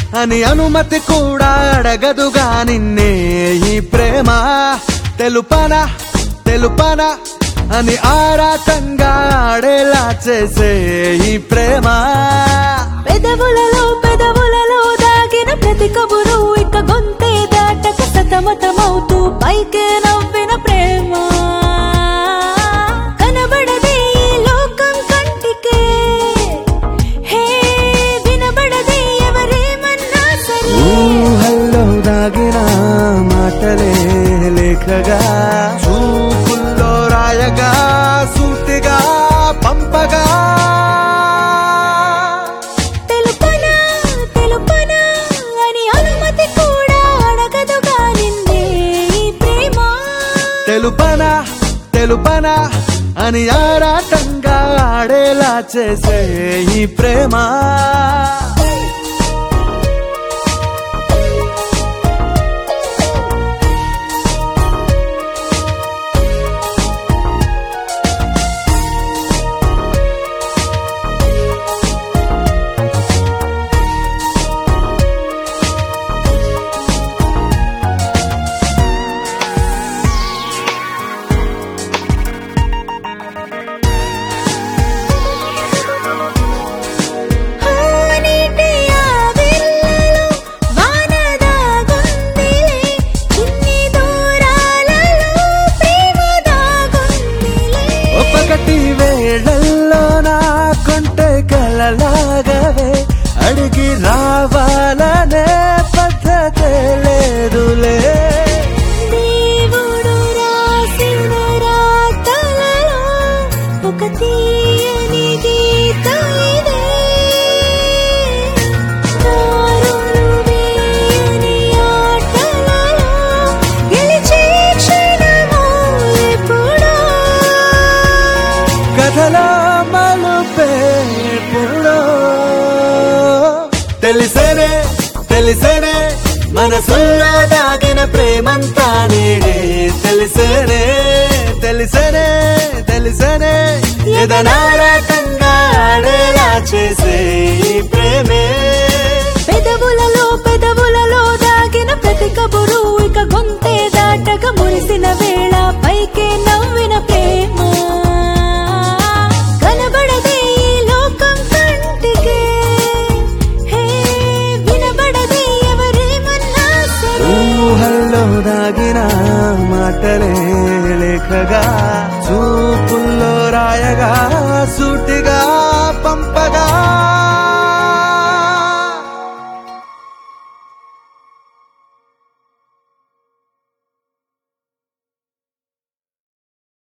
అని అనుమతి కూడా అడగదుగా నిన్నే ఈ ప్రేమ తెలుపన తెలుపన అని ఆరాటంగా ఆడేలా చేసే ఈ ప్రేమ పెదవులలో పెదవులలో దాగిన ప్రతి కబురు ఇక గొంతే దాటక సతమతమవుతూ పైకే నవ్విన ప్రేమ కనబడదే ఈ లోకం కంటికే హే వినబడదే ఎవరేమన్నా సరే ఊహల్లో దాగిన మాటలే లేఖగా చూపుల్లో రాయగా సూటిగా పంపగా తెలుపనా తెలుపనా అని అనుమతి కూడా అడగదుగా నిన్నే ఈ ప్రేమ తెలుపన తెలుపన అని ఆరాటంగా ఆడేలా చేసే ఈ ప్రేమ నీటి ఆవిర్లలో వాన దాగుందిలే ఇన్ని దూరాలలో ప్రేమ దాగుందిలే ఒకటి వేళల్లో నా కొంటే కలలాగవే అడిగి రావాలనే పద్ధతే లేదులే దేవుడు రాసిన రాతలలో ఒక తీయని గీతం ఇదే దారులు వేయని ఆటలలో గెలిచే క్షణము ఎప్పుడో కథలో మలుపేపుడో తెలిసేనే తెలిసేనే మనసులో దాగిన ప్రేమంతా నేడే తెలిసేనే తెలిసేనే తెలిసేనే ఎదనారాటంగా ఆడేలా చేసే ఈ ప్రేమే పెదవులలో పెదవులలో దాగిన ప్రతి కబురు ఇక గొంతే దాటక మురిసిన వేళ పైకే నవ్విన ప్రేమ కనబడదే ఈ లోకం కంటికే హే వినబడదే ఎవరేమన్నా సరే ఊహల్లో దాగిన మాటలే లేఖగా చూపుల్లో రాయగా సూటిగా పంపగా